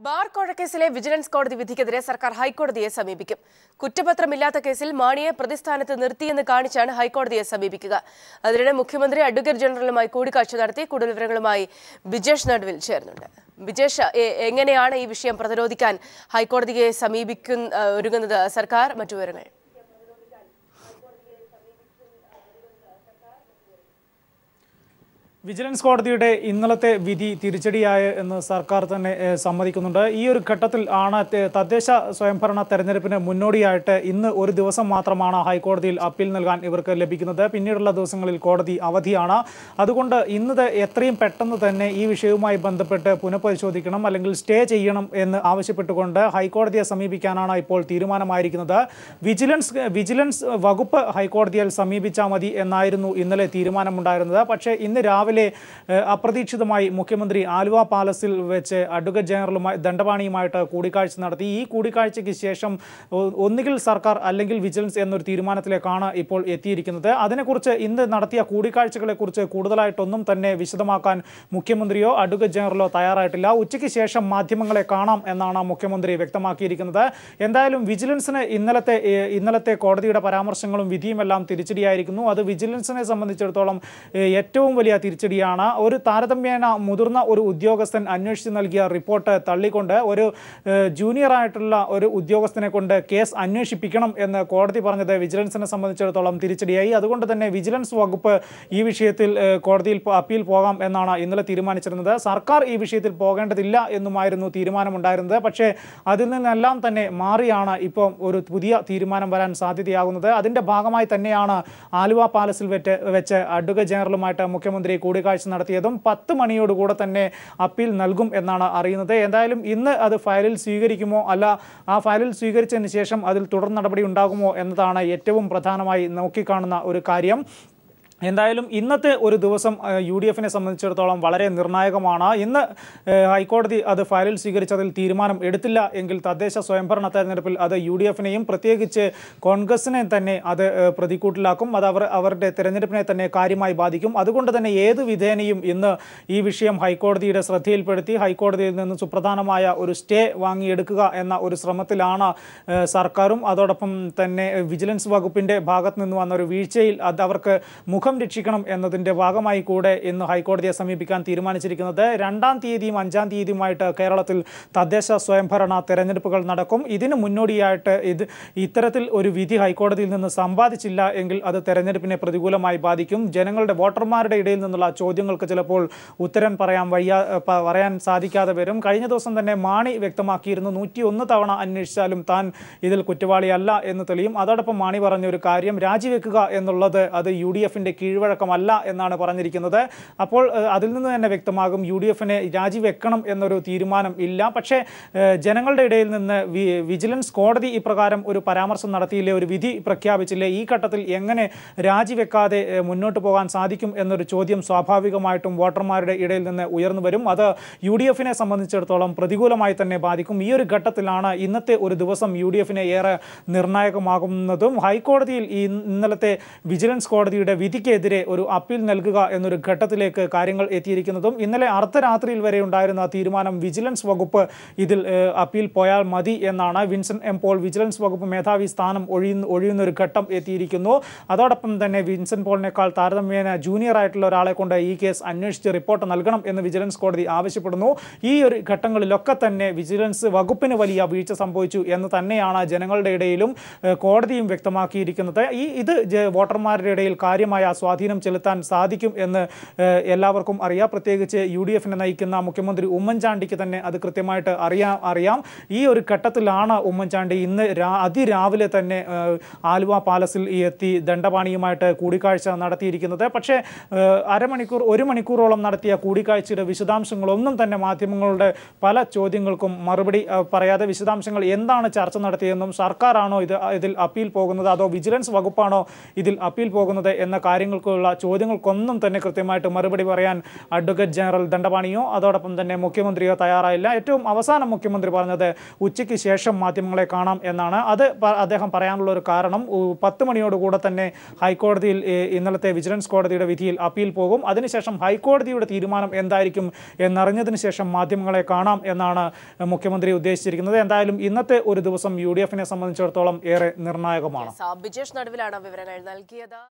bar കോഴക്കേസിലെ vigilance കോടതി വിധിക്കെതിരെ സർക്കാർ ഹൈക്കോടതിയെ സമീപിക്കും കുറ്റപത്രമില്ലാത്ത കേസിൽ മാണിയെ പ്രതിസ്ഥാനത്ത് നിർത്തിയെന്ന് കാണിച്ചാണ് ഹൈക്കോടതിയെ സമീപിക്കുക അതിനിടെ മുഖ്യമന്ത്രി അഡ്വക്കേറ്റ് ജനറലുമായി കൂടിക്കാഴ്ച നടത്തി കൂടുതൽ വിവരങ്ങളുമായി ബിജേഷ് നടുവിൽ ചേർന്നുണ്ട് ബിജേഷ് എ- എങ്ങനെയാണ് ഈ വിഷയം പ്രതിരോധിക്കാൻ ഹൈക്കോടതിയെ സമീപിക്കുന്ന ഒരുങ്ങുന്നത് സർക്കാർ മറ്റു വിവരങ്ങൾ വിജിലൻസ് കോടതിയുടെ ഇന്നലത്തെ വിധി തിരിച്ചടിയായ എന്ന് സർക്കാർ തന്നെ ഏഹ്, സമ്മതിക്കുന്നുണ്ട് ഈ ഒരു ഘട്ടത്തിൽ ആണ് തെ- തദ്ദേശ സ്വയംഭരണ തെരഞ്ഞെടുപ്പിന് മുന്നോടിയായിട്ട് ഇന്ന് ഒരു ദിവസം മാത്രമാണ് ഹൈക്കോടതിയിൽ അപ്പീൽ നൽകാൻ ഇവർക്ക് ലഭിക്കുന്നത് പിന്നീടുള്ള ദിവസങ്ങളിൽ കോടതി അവധിയാണ് അതുകൊണ്ട് ഇന്നത് എത്രയും പെട്ടെന്ന് തന്നെ ഈ വിഷയവുമായി ബന്ധപ്പെട്ട് പുനഃപരിശോധിക്കണം അല്ലെങ്കിൽ സ്റ്റേ ചെയ്യണം എന്ന് ആവശ്യപ്പെട്ടുകൊണ്ട് ഹൈക്കോടതിയെ സമീപിക്കാനാണ് ഇപ്പോൾ തീരുമാനമായിരിക്കുന്നത് വിജിലൻസ് വിജിലൻസ് വകുപ്പ് ഹൈക്കോടതിയിൽ സമീപിച്ചാൽ മതി എന്നായിരുന്നു ഇന്നലെ തീരുമാനമുണ്ടായിരുന്നത് പക്ഷേ ഇന്ന് രാവിലെ ഏഹ്, അപ്രതീക്ഷിതമായി മുഖ്യമന്ത്രി ആലുവ പാലസിൽ വെച്ച് അഡ്വക്കേറ്റ് ജനറലുമായി ദണ്ഡപാണിയുമായിട്ട് കൂടിക്കാഴ്ച നടത്തി ഈ കൂടിക്കാഴ്ചയ്ക്ക് ശേഷം ഒ- ഒന്നുകിൽ സർക്കാർ അല്ലെങ്കിൽ വിജിലൻസ് എന്നൊരു തീരുമാനത്തിലേക്കാണ് ഇപ്പോൾ എത്തിയിരിക്കുന്നത് അതിനെക്കുറിച്ച് ഇന്ന് നടത്തിയ കൂടിക്കാഴ്ചകളെക്കുറിച്ച് കൂടുതലായിട്ടൊന്നും തന്നെ വിശദമാക്കാൻ മുഖ്യമന്ത്രിയോ അഡ്വക്കേറ്റ് ജനറലോ തയ്യാറായിട്ടില്ല ഉച്ചയ്ക്ക് ശേഷം മാധ്യമങ്ങളെ കാണാം എന്നാണ് മുഖ്യമന്ത്രി വ്യക്തമാക്കിയിരിക്കുന്നത് എന്തായാലും വിജിലൻസിന് ഇന്നലത്തെ ഏഹ്, ഇന്നലത്തെ കോടതിയുടെ പരാമർശങ്ങളും വിധിയുമെല്ലാം തിരിച്ചടിയായിരിക്കുന്നു അത് വിജിലൻസിനെ സംബന്ധിച്ചിടത്തോളം ഏഹ്, ഏറ്റവും വലിയ തിരിച്ചടിയാണ് ഒരു താരതമ്യേന മുതിർന്ന ഒരു ഉദ്യോഗസ്ഥൻ അന്വേഷിച്ച് നൽകിയ റിപ്പോർട്ട് തള്ളിക്കൊണ്ട് ഒരു ഏഹ്, ജൂനിയർ ആയിട്ടുള്ള ഒരു ഉദ്യോഗസ്ഥനെ കൊണ്ട് കേസ് അന്വേഷിപ്പിക്കണം എന്ന് കോടതി പറഞ്ഞത് വിജിലൻസിനെ സംബന്ധിച്ചിടത്തോളം തിരിച്ചടിയായി അതുകൊണ്ട് തന്നെ വിജിലൻസ് വകുപ്പ് ഈ വിഷയത്തിൽ ഏഹ്, കോടതിയിൽ പോ- അപ്പീൽ പോകാം എന്നാണ് ഇന്നലെ തീരുമാനിച്ചിരുന്നത് സർക്കാർ ഈ വിഷയത്തിൽ പോകേണ്ടതില്ല എന്നുമായിരുന്നു തീരുമാനമുണ്ടായിരുന്നത് പക്ഷേ അതിൽ നിന്നെല്ലാം തന്നെ മാറിയാണ് ഇപ്പോൾ ഒരു പുതിയ തീരുമാനം വരാൻ സാധ്യതയാകുന്നത് അതിൻ്റെ ഭാഗമായി തന്നെയാണ് ആലുവ പാലസിൽ വെച്ച് വെച്ച് അഡ്വക്കേറ്റ് ജനറലുമായിട്ട് മുഖ്യമന്ത്രി കൂടിക്കാഴ്ച നടത്തിയതും പത്ത് മണിയോടുകൂടെ തന്നെ അപ്പീൽ നൽകും എന്നാണ് അറിയുന്നത് എന്തായാലും ഇന്ന് അത് ഫയലിൽ സ്വീകരിക്കുമോ അല്ല ആ ഫയലിൽ സ്വീകരിച്ചതിന് ശേഷം അതിൽ തുടർ നടപടി ഉണ്ടാകുമോ എന്നതാണ് ഏറ്റവും പ്രധാനമായി നോക്കിക്കാണുന്ന ഒരു കാര്യം എന്തായാലും ഇന്നത്തെ ഒരു ദിവസം ഏഹ്, യു ഡി എഫിനെ സംബന്ധിച്ചിടത്തോളം വളരെ നിർണായകമാണ് ഇന്ന് ഏഹ്, ഹൈക്കോടതി അത് ഫയലിൽ സ്വീകരിച്ചതിൽ തീരുമാനം എടുത്തില്ല എങ്കിൽ തദ്ദേശ സ്വയംഭരണ തെരഞ്ഞെടുപ്പിൽ അത് യു ഡി എഫിനെയും പ്രത്യേകിച്ച് കോൺഗ്രസിനെ തന്നെ അത് ഏഹ്, പ്രതിക്കൂട്ടിലാക്കും അത് അവർ അവരുടെ തെരഞ്ഞെടുപ്പിനെ തന്നെ കാര്യമായി ബാധിക്കും അതുകൊണ്ട് തന്നെ ഏത് വിധേനയും ഇന്ന് ഈ വിഷയം ഹൈക്കോടതിയുടെ ശ്രദ്ധയിൽപ്പെടുത്തി ഹൈക്കോടതിയിൽ നിന്ന് സുപ്രധാനമായ ഒരു സ്റ്റേ വാങ്ങിയെടുക്കുക എന്ന ഒരു ശ്രമത്തിലാണ് ഏഹ്, സർക്കാരും അതോടൊപ്പം തന്നെ വിജിലൻസ് വകുപ്പിൻ്റെ ഭാഗത്ത് നിന്ന് വന്ന ഒരു വീഴ്ചയിൽ അത് അവർക്ക് മുഖം രക്ഷിക്കണം എന്നതിൻ്റെ ഭാഗമായി കൂടെ ഇന്ന് ഹൈക്കോടതിയെ സമീപിക്കാൻ തീരുമാനിച്ചിരിക്കുന്നത് രണ്ടാം തീയതിയും അഞ്ചാം തീയതിയുമായിട്ട് കേരളത്തിൽ തദ്ദേശ സ്വയംഭരണ തെരഞ്ഞെടുപ്പുകൾ നടക്കും ഇതിന് മുന്നോടിയായിട്ട് ഇത് ഇത്തരത്തിൽ ഒരു വിധി ഹൈക്കോടതിയിൽ നിന്ന് സമ്പാദിച്ചില്ല എങ്കിൽ അത് തെരഞ്ഞെടുപ്പിനെ പ്രതികൂലമായി ബാധിക്കും ജനങ്ങളുടെ വോട്ടർമാരുടെ ഇടയിൽ നിന്നുള്ള ചോദ്യങ്ങൾക്ക് ചിലപ്പോൾ ഉത്തരം പറയാൻ വയ്യാ പ- പറയാൻ സാധിക്കാതെ വരും കഴിഞ്ഞ ദിവസം തന്നെ മാണി വ്യക്തമാക്കിയിരുന്നു നൂറ്റി ഒന്ന് തവണ അന്വേഷിച്ചാലും താൻ ഇതിൽ കുറ്റവാളിയല്ല എന്ന് തെളിയും അതോടൊപ്പം മാണി പറഞ്ഞ ഒരു കാര്യം രാജിവെക്കുക എന്നുള്ളത് അത് യു ഡി എഫിൻ്റെ കീഴ്വഴക്കമല്ല എന്നാണ് പറഞ്ഞിരിക്കുന്നത് അപ്പോൾ ഏഹ്, അതിൽ നിന്ന് തന്നെ വ്യക്തമാകും യു ഡി എഫിനെ രാജിവെക്കണം എന്നൊരു തീരുമാനം ഇല്ല പക്ഷേ ഏഹ്, ജനങ്ങളുടെ ഇടയിൽ നിന്ന് വി- വിജിലൻസ് കോടതി ഇപ്രകാരം ഒരു പരാമർശം നടത്തിയില്ലേ ഒരു വിധി പ്രഖ്യാപിച്ചില്ലേ ഈ ഘട്ടത്തിൽ എങ്ങനെ രാജിവെക്കാതെ ഏഹ്, മുന്നോട്ട് പോകാൻ സാധിക്കും എന്നൊരു ചോദ്യം സ്വാഭാവികമായിട്ടും വോട്ടർമാരുടെ ഇടയിൽ നിന്ന് ഉയർന്നു വരും അത് യു ഡി എഫിനെ സംബന്ധിച്ചിടത്തോളം പ്രതികൂലമായി തന്നെ ബാധിക്കും ഈ ഒരു ഘട്ടത്തിലാണ് ഇന്നത്തെ ഒരു ദിവസം യു ഡി എഫിനെ ഏറെ നിർണായകമാകുന്നതും ഹൈക്കോടതിയിൽ ഈ ഇന്നലത്തെ വിജിലൻസ് കോടതിയുടെ വിധിക്കെതിരെ ഒരു അപ്പീൽ നൽകുക എന്നൊരു ഘട്ടത്തിലേക്ക് കാര്യങ്ങൾ എത്തിയിരിക്കുന്നതും ഇന്നലെ അർദ്ധരാത്രിയിൽ വരെ ഉണ്ടായിരുന്ന തീരുമാനം വിജിലൻസ് വകുപ്പ് ഇതിൽ ഏഹ്, അപ്പീൽ പോയാൽ മതി എന്നാണ് വിൻസെന്റ് എം പോൾ വിജിലൻസ് വകുപ്പ് മേധാവി സ്ഥാനം ഒഴിയുന്ന ഒഴിയുന്ന ഒരു ഘട്ടം എത്തിയിരിക്കുന്നു അതോടൊപ്പം തന്നെ വിൻസെന്റ് പോളിനേക്കാൾ താരതമ്യേന ജൂനിയർ ആയിട്ടുള്ള ഒരാളെ കൊണ്ട് ഈ കേസ് അന്വേഷിച്ച് റിപ്പോർട്ട് നൽകണം എന്ന് വിജിലൻസ് കോടതി ആവശ്യപ്പെടുന്നു ഈ ഒരു ഘട്ടങ്ങളിലൊക്കെ തന്നെ വിജിലൻസ് വകുപ്പിന് വലിയ വീഴ്ച സംഭവിച്ചു എന്ന് തന്നെയാണ് ജനങ്ങളുടെ ഇടയിലും ഏഹ്, കോടതിയും വ്യക്തമാക്കിയിരിക്കുന്നത് ഈ ഇത് ജ- വോട്ടർമാരുടെ ഇടയിൽ കാര്യമായ സ്വാധീനം ചെലുത്താൻ സാധിക്കും എന്ന് ഏഹ്, എല്ലാവർക്കും അറിയാം പ്രത്യേകിച്ച് യു ഡി എഫിനെ നയിക്കുന്ന മുഖ്യമന്ത്രി ഉമ്മൻചാണ്ടിക്ക് തന്നെ അത് കൃത്യമായിട്ട് അറിയാം അറിയാം ഈ ഒരു ഘട്ടത്തിലാണ് ഉമ്മൻചാണ്ടി ഇന്ന് രാ അതിരാവിലെ തന്നെ ഏഹ്, ആലുവ പാലസിൽ ഈ എത്തി ദണ്ഡപാണിയുമായിട്ട് കൂടിക്കാഴ്ച നടത്തിയിരിക്കുന്നത് പക്ഷേ ഏഹ്, അരമണിക്കൂർ ഒരു മണിക്കൂറോളം നടത്തിയ കൂടിക്കാഴ്ചയുടെ വിശദാംശങ്ങളൊന്നും തന്നെ മാധ്യമങ്ങളുടെ പല ചോദ്യങ്ങൾക്കും മറുപടി ഏഹ്, പറയാതെ വിശദാംശങ്ങൾ എന്താണ് ചർച്ച നടത്തിയതെന്നും സർക്കാരാണോ ഇത് ഇതിൽ അപ്പീൽ പോകുന്നത് അതോ വിജിലൻസ് വകുപ്പാണോ ഇതിൽ അപ്പീൽ പോകുന്നത് എന്ന കാര്യം കാര്യങ്ങൾക്കുള്ള ചോദ്യങ്ങൾക്കൊന്നും തന്നെ കൃത്യമായിട്ട് മറുപടി പറയാൻ അഡ്വക്കേറ്റ് ജനറൽ ദണ്ഡപാണിയോ അതോടൊപ്പം തന്നെ മുഖ്യമന്ത്രിയോ തയ്യാറായില്ല ഏറ്റവും അവസാനം മുഖ്യമന്ത്രി പറഞ്ഞത് ഉച്ചയ്ക്ക് ശേഷം മാധ്യമങ്ങളെ കാണാം എന്നാണ് അത് പ- അദ്ദേഹം പറയാനുള്ള ഒരു കാരണം ഉ, പത്ത് മണിയോടുകൂടെ തന്നെ ഹൈക്കോടതിയിൽ ഏ, ഇന്നലത്തെ വിജിലൻസ് കോടതിയുടെ വിധിയിൽ അപ്പീൽ പോകും അതിനുശേഷം ഹൈക്കോടതിയുടെ തീരുമാനം എന്തായിരിക്കും എന്നറിഞ്ഞതിന് ശേഷം മാധ്യമങ്ങളെ കാണാം എന്നാണ് മുഖ്യമന്ത്രി ഉദ്ദേശിച്ചിരിക്കുന്നത് എന്തായാലും ഇന്നത്തെ ഒരു ദിവസം യു ഡി എഫിനെ സംബന്ധിച്ചിടത്തോളം ഏറെ നിർണായകമാണ് ബിജേഷ് നടുവിലാണ് വിവരങ്ങൾ നൽകിയത്